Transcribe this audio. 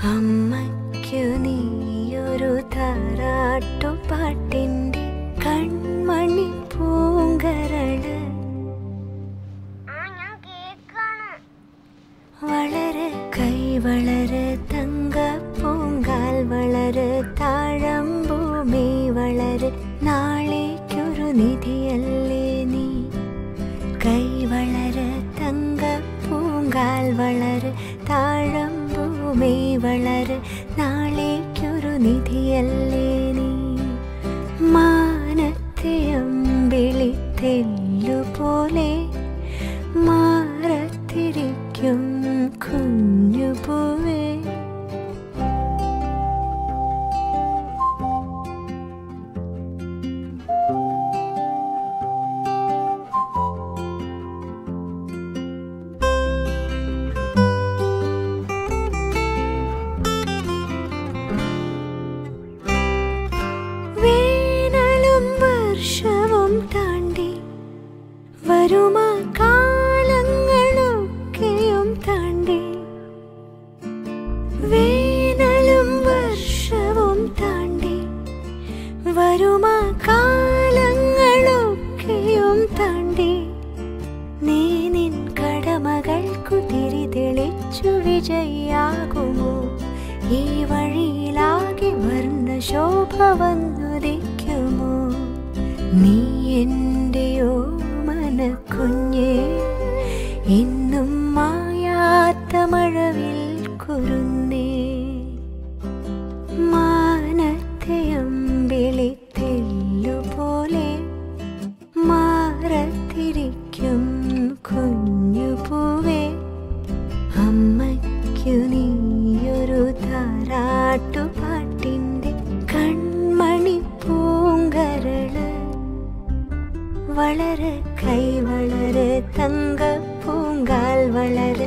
അമ്മയ്ക്കു നീയൊരു താരാട്ടുപാട്ടിൻ്റെ കൺമണി പൂങ്കരള് ആ ഞാൻ കേക്കാണ് വളരെ കൈ വളരെ തങ്ക പൂങ്കാൽ വളരെ താഴമ്പൂമി വളരെ നാളേക്കൊരു നിധിയല്ലേ നീ കൈ വളരെ തങ്ക പൂങ്കാൽ വളരെ താഴമ്പൂമി വളരെ നാളേക്കൊരു നിധിയല്ലേ നീ മാനത്തെ അമ്പിളിത്തെല്ലുപോലെ മാറത്തിരിക്കും കുഞ്ഞുപൂവേ വേനലും വർഷവും താണ്ടി വരുമാ കാലങ്ങളൊക്കെയും താണ്ടി വേനലും വർഷവും താണ്ടി വരുമാ കാലങ്ങളൊക്കെയും താണ്ടി നീ നിൻ കടമകൾക്കു തിരി തെളിച്ചു വിജയാകുമോ ഈ വഴിയിലാകെ വർണ്ണ ശോഭ വന്നുദിക്കുമോ നീ എൻ്റെയോ മനക്കുഞ്ഞേ എന്നും മായാത്ത മഴവിൽ കുരുന്നേ മാനത്തെ അമ്പിളിത്തെല്ലുപോലെ മാറത്തിരിക്കും കുഞ്ഞുപൂവേ അമ്മയ്ക്കു നീയൊരു താരാട്ടുപാട്ടിൻ്റെ കൺമണി പൂങ്കരള് വളരെ കൈ വളരെ തങ്ക പൂങ്കാൽ വളരെ